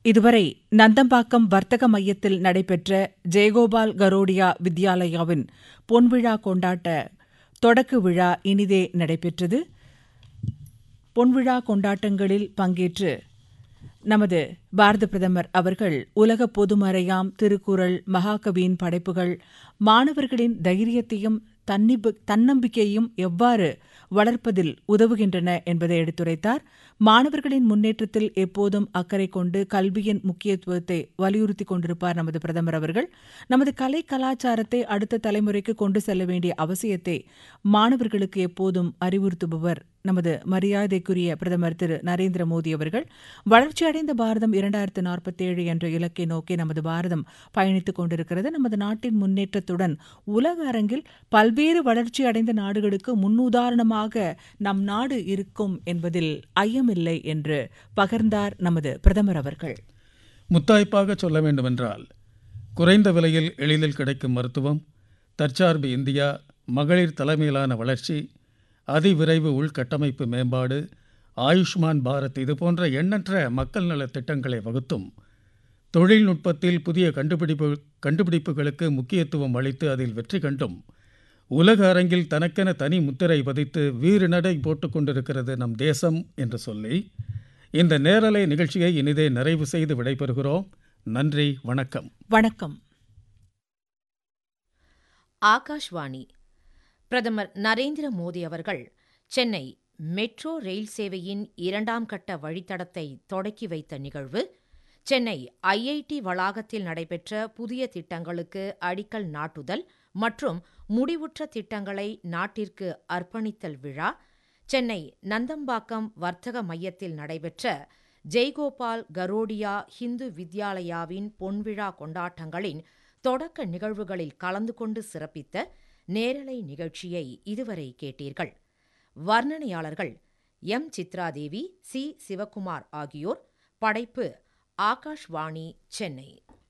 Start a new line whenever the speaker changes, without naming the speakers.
இதுவரை நந்தம்பாக்கம் வர்த்தக மையத்தில் நடைபெற்ற ஜெயகோபால் கரோடியா வித்யாலயாவின் பொன்விழா கொண்டாட்ட தொடக்க விழா இனிதே நடைபெற்றது பொன்விழா கொண்டாட்டங்களில் பங்கேற்று நமது பாரத பிரதமர் அவர்கள் உலக பொதுமறையாம் திருக்குறள் மகாகவியின் படைப்புகள் மாணவர்களின் தைரியத்தையும் தன்னம்பிக்கையையும் எவ்வாறு வளர்ப்பதில் உதவுகின்றன என்பதை எடுத்துரைத்தார் மாணவர்களின் முன்னேற்றத்தில் எப்போதும் அக்கறை கொண்டு கல்வியின் முக்கியத்துவத்தை வலியுறுத்திக் கொண்டிருப்பார் நமது பிரதமர் அவர்கள் நமது கலை கலாச்சாரத்தை அடுத்த தலைமுறைக்கு கொண்டு செல்ல வேண்டிய அவசியத்தை மாணவர்களுக்கு எப்போதும் அறிவுறுத்துபவர் நமது மரியாதைக்குரிய பிரதமர் திரு நரேந்திர மோடி அவர்கள் வளர்ச்சியடைந்த பாரதம் இரண்டாயிரத்து நாற்பத்தேழு என்ற இலக்கை நோக்கி நமது பாரதம் பயணித்துக் கொண்டிருக்கிறது நமது நாட்டின் முன்னேற்றத்துடன் உலக அரங்கில் பல்வேறு வளர்ச்சியடைந்த நாடுகளுக்கு முன்னுதாரணமாக நம் நாடு இருக்கும் என்பதில் ஐயமில்லை என்று பகிர்ந்தார் நமது பிரதமர் அவர்கள்
முத்தாய்ப்பாக சொல்ல வேண்டுமென்றால் குறைந்த விலையில் எளிதில் கிடைக்கும் மருத்துவம் தற்சார்பு இந்தியா மகளிர் தலைமையிலான வளர்ச்சி அதிவிரைவு உள்கட்டமைப்பு மேம்பாடு ஆயுஷ்மான் பாரத் இதுபோன்ற எண்ணற்ற மக்கள் நல திட்டங்களை வகுத்தும் தொழில்நுட்பத்தில் புதிய கண்டுபிடிப்பு கண்டுபிடிப்புகளுக்கு முக்கியத்துவம் அளித்து அதில் வெற்றி கண்டும் உலக அரங்கில் தனக்கென தனி முத்திரை பதித்து வீறு நடை போட்டுக் கொண்டிருக்கிறது நம் தேசம் என்று சொல்லி இந்த நேரலை நிகழ்ச்சியை இனிதே நிறைவு செய்து விடைபெறுகிறோம் நன்றி வணக்கம்
வணக்கம்
ஆகாஷ்வாணி பிரதமர் நரேந்திர மோடி அவர்கள் சென்னை மெட்ரோ ரயில் சேவையின் இரண்டாம் கட்ட வழித்தடத்தை தொடக்கி வைத்த நிகழ்வு சென்னை ஐஐடி வளாகத்தில் நடைபெற்ற புதிய திட்டங்களுக்கு அடிக்கல் நாட்டுதல் மற்றும் முடிவுற்ற திட்டங்களை நாட்டிற்கு அர்ப்பணித்தல் விழா சென்னை நந்தம்பாக்கம் வர்த்தக மையத்தில் நடைபெற்ற ஜெய்கோபால் கரோடியா ஹிந்து வித்யாலயாவின் பொன்விழா கொண்டாட்டங்களின் தொடக்க நிகழ்வுகளில் கலந்து கொண்டு சிறப்பித்த நேரலை நிகழ்ச்சியை இதுவரை கேட்டீர்கள் வர்ணனையாளர்கள் எம் சித்ராதேவி சி சிவகுமார் ஆகியோர் படைப்பு ஆகாஷ்வாணி சென்னை